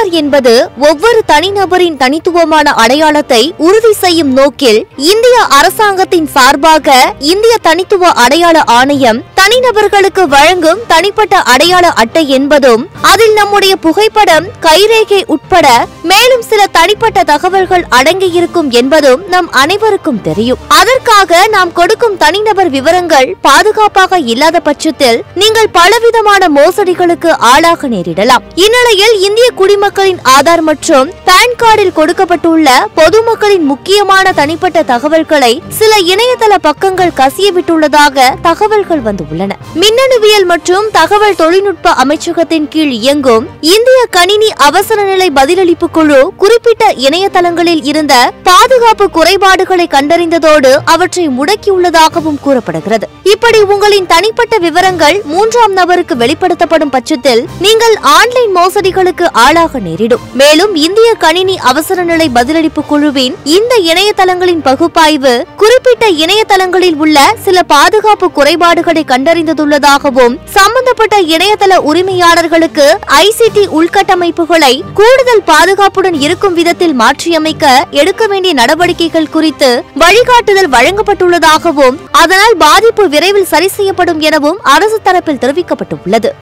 ஆதார் என்பது ஒவ்வொரு தனிநபரின் தனித்துவமான அடையாளத்தை உறுதி செய்யும் நோக்கில் இந்திய அரசாங்கத்தின் சார்பாக இந்திய தனித்துவ அடையாள ஆணையம் தனிநபர்களுக்கு வழங்கும் தனிப்பட்ட அடையாள அட்டை என்பதும் அதில் நம்முடைய புகைப்படம் கைரேகை உட்பட மேலும் சில தனிப்பட்ட தகவல்கள் அடங்கியிருக்கும் என்பதும் நம் அனைவருக்கும் தெரியும் அதற்காக நாம் கொடுக்கும் தனிநபர் விவரங்கள் பாதுகாப்பாக இல்லாத பட்சத்தில் நீங்கள் பலவிதமான மோசடிகளுக்கு ஆளாக நேரிடலாம் இந்நிலையில் இந்திய குடிமக்களின் ஆதார் மற்றும் பான் கார்டில் கொடுக்கப்பட்டுள்ள பொதுமக்களின் முக்கியமான தனிப்பட்ட தகவல்களை சில இணையதள பக்கங்கள் கசியவிட்டுள்ளதாக தகவல்கள் வந்துள்ளன மின்னணுவியல் மற்றும் தகவல் தொழில்நுட்ப அமைச்சகத்தின் கீழ் இயங்கும் இந்திய கணினி அவசர நிலை பதிலளிப்பு குழு குறிப்பிட்ட இணையதளங்களில் இருந்த பாதுகாப்பு குறைபாடுகளை கண்டறிந்ததோடு அவற்றை முடக்கியுள்ளதாகவும் கூறப்படுகிறது இப்படி உங்களின் தனிப்பட்ட விவரங்கள் மூன்றாம் நபருக்கு வெளிப்படுத்தப்படும் பட்சத்தில் நீங்கள் ஆன்லைன் மோசடிகளுக்கு ஆளாக நேரிடும் மேலும் இந்திய கணினி அவசர நிலை பதிலளிப்பு குழுவின் இந்த இணையதளங்களின் பகுப்பாய்வு குறிப்பிட்ட இணையதளங்களில் உள்ள சில பாதுகாப்பு குறைபாடுகளை கண்டறிந்துள்ளதாகவும் சம்பந்தப்பட்ட இணையதள உரிமையாளர்களுக்கு ஐசிடி உள்கட்டமைப்புகளை கூடுதல் பாதுகாப்புடன் இருக்கும் விதத்தில் மாற்றியமைக்க எடுக்க வேண்டிய நடவடிக்கைகள் குறித்து வழிகாட்டுதல் வழங்கப்பட்டுள்ளதாகவும் அதனால் பாதிப்பு விரைவில் சரி செய்யப்படும் எனவும் அரசு தரப்பில் தெரிவிக்கப்பட்டுள்ளது